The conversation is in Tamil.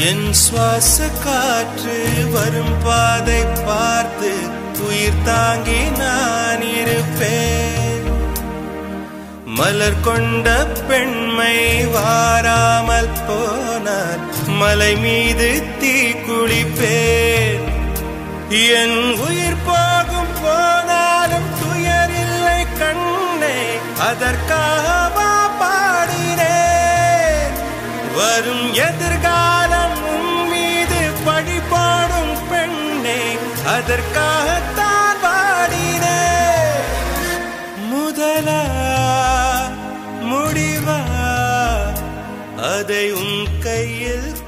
என் சுவாச காற்று வரும் பாதை பார்த்து உயிர் தாங்கி நான் இருப்பேன் மலர் கொண்ட பெண்மை வாராமல் போனால் மலை மீது தீ குளிப்பேன் என் உயிர் போகும் போனாலும் துயரில்லை கண்ணே அதற்காகவா பாடினேன் வரும் எதிர்காலம் உன் மீது பழி பாடும் பெண்ணே அதற்காகத்தான் பாடினேன் முதலா முடிவா அதை உன் கையில்